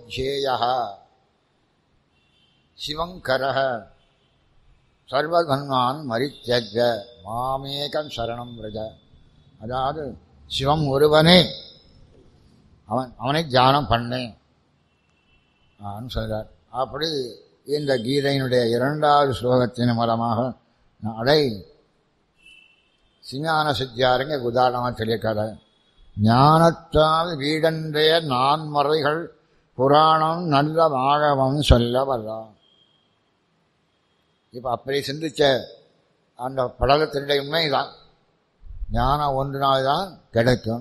ஜேய சிவங்கர சர்வகன்மான் மரித்தஜ மாமேகம் சரணம் விரஜ அதாவது சிவம் ஒருவனே அவன் அவனை தியானம் பண்ணேன் ஆன்னு சொல்கிறார் அப்படி இந்த கீதையினுடைய இரண்டாவது ஸ்லோகத்தின் மூலமாக அடை சிஞான சித்தியாருங்க உதாரணமாக சொல்லியிருக்காரு ஞானத்தால் வீடன்றைய நான்மறைகள் புராணம் நல்ல ஆழவம் சொல்ல வர்றான் இப்போ அப்படி சிந்திச்ச அந்த படலத்தினுடைய உண்மைதான் ஞானம் ஒன்றினால் தான் கிடைக்கும்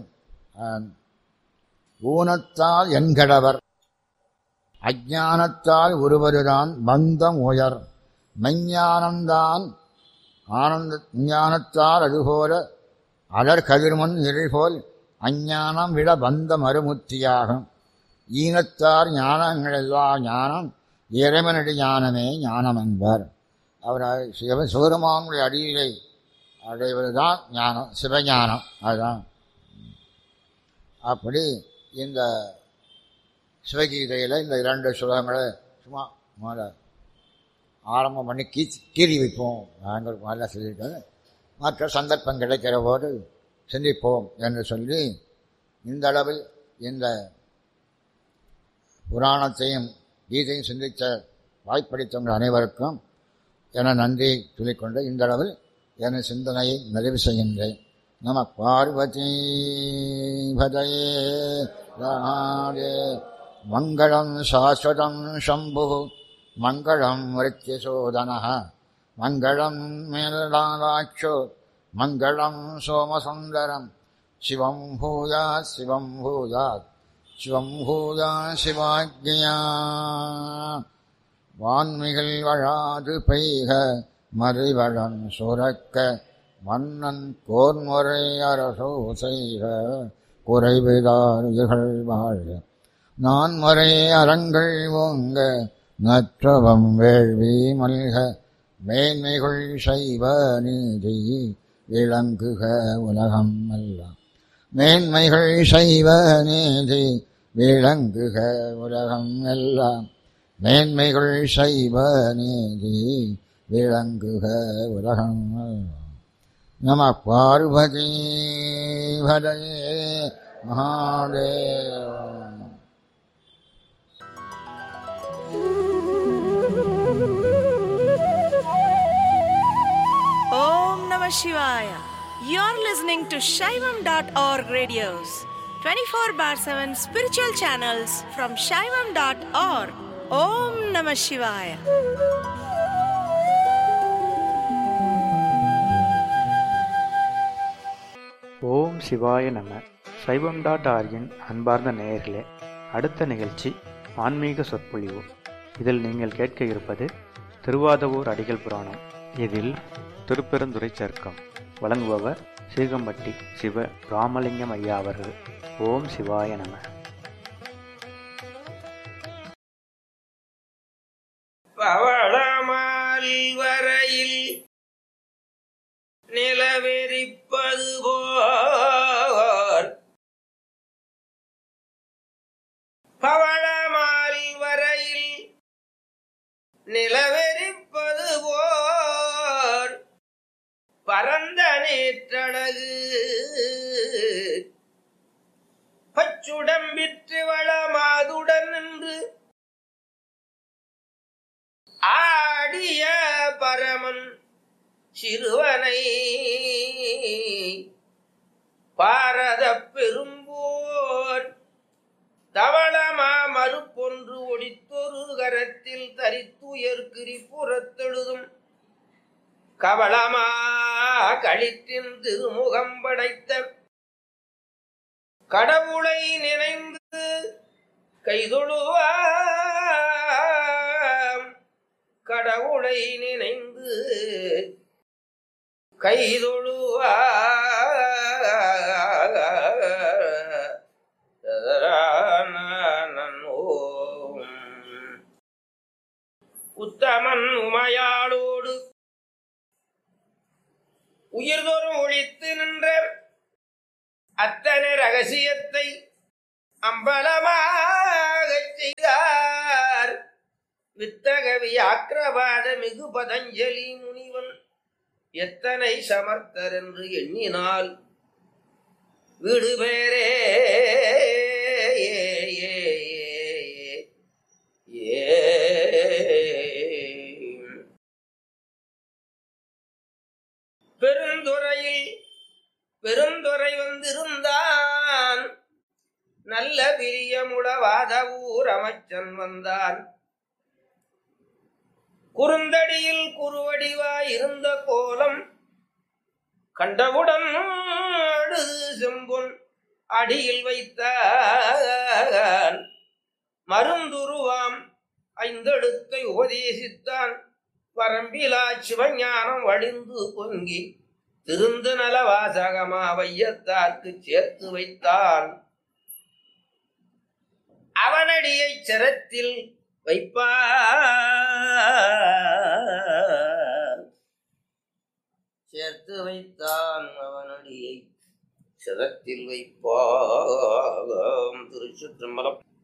ஊனத்தால் என்கடவர் அஜானத்தால் ஒருவருதான் பந்தம் உயர் மெஞ்ஞானம்தான் ஆனந்த ஞானத்தால் அதுபோல அலர் கதிர்மன் இருள்போல் அஞ்ஞானம் விட பந்த மறுமுத்தியாகும் ஈனத்தார் ஞானங்கள் எல்லா ஞானம் இறைவனடி ஞானமே ஞானம் என்பார் அவர் சிவ சிவருமானுடைய அடியிலை அடைவதுதான் ஞானம் சிவஞானம் அதுதான் அப்படி இந்த சிவகீதையில் இந்த இரண்டு சுலகங்களை சும்மா முதல்ல ஆரம்பம் பண்ணி கீ கீறி வைப்போம் நாங்கள் முதல்ல சொல்லியிருக்கோம் மற்ற சந்தர்ப்பம் கிடைக்கிற போது சிந்திப்போம் என்று சொல்லி இந்த அளவில் இந்த புராணத்தையும் கீதையும் சிந்தித்த வாய்ப்பளித்தவங்கள் அனைவருக்கும் என நன்றி சொல்லிக்கொண்டு இந்த அளவில் என சிந்தனையை நிறைவு செய்கின்றேன் நம பார்வதி பதையே ராதே மங்களம் சாஸ்வதம் சம்பு மங்களம் மிருத்யசோதன மங்களம் மேலாட்சோ மங்களம் சோமசுந்தரம் சிவம் பூயா சிவம் பூயாத் சிவம் பூயா சிவாஜ்யா வான்மிகள் வழாது பெய்க மறிவழன் சுரக்க மன்னன் கோன்முறை அரசோ செய்க குறைவிதார்கள் வாழ்க நான் முறை அறங்கள் ஓங்க நற்றவம் வேள்வி மல்க மேன்மைகள் செய்வ நீதி விளங்குக உலகம் எல்லாம் மேன்மைகள் செய்வ நீதி விளங்குக உலகம் எல்லாம் மேன்மைகள் செய்வ நீதி விளங்குக உலகம் எல்லாம் நம பார்வதி பதையே Mahadeva Om Namah Shivaya. You're listening to Shaivam.org radios, 24 bar 7 spiritual channels from Shaivam.org. Om Namah Shivaya. ஓம் சிவாய நம சைவம் டாட் ஆர்கின் அன்பார்ந்த நேயர்களே அடுத்த நிகழ்ச்சி ஆன்மீக சொற்பொழிவு இதில் நீங்கள் கேட்க இருப்பது திருவாதவூர் அடிகள் புராணம் இதில் திருப்பெருந்துறை சர்க்கம் வழங்குபவர் சீகம்பட்டி சிவ ராமலிங்கம் ஐயா அவர்கள் ஓம் சிவாய நம பவளமால் வரையில் நிலவெறிப்பது போர் பவளமால் வரையில் நிலவெறிப்பது போர் பரந்த நேற்றழகு பச்சுடம்பிற்று வளமாதுடன் நின்று ஆடிய பரமன் சிறுவனை பாரத பெரும்போர் தவளமா மறுப்பொன்று ஒடித்தொரு கரத்தில் தரித்துயர்கிரி புறத்தெழுதும் கவளமா களிற்றின் திருமுகம் படைத்த கடவுளை நினைந்து கைதொழுவாம் கடவுளை நினைந்து கைதொழுவா உத்தமன் உமையாளோடு உயிர்தோறும் ஒழித்து நின்ற அத்தனை ரகசியத்தை அம்பலமாகச் செய்தார் வித்தகவி ஆக்கிரவாத மிகு பதஞ்சலி முனிவன் எத்தனை சமர்த்தர் என்று எண்ணினால் வீடு பேரே பெருந்துறையில் பெருந்துறை வந்திருந்தான் நல்ல பிரியமுளவாத ஊர் அமைச்சன் வந்தான் குறுந்தடியில் குறுவடிவாய் இருந்த கோலம் கண்டவுடன் அழுது செம்பொன் அடியில் வைத்தான் மருந்துருவாம் ஐந்தெழுத்தை உபதேசித்தான் வரம்பிலா சிவஞானம் வடிந்து பொங்கி திருந்து நலவாசகமா வையத்தார்க்கு சேர்த்து வைத்தான் அவனடியை சிரத்தில் வைப்பார் சேர்த்து வைத்தான் அவனடியை சிரத்தில் வைப்பாம் திருச்சிற்றம்பலம்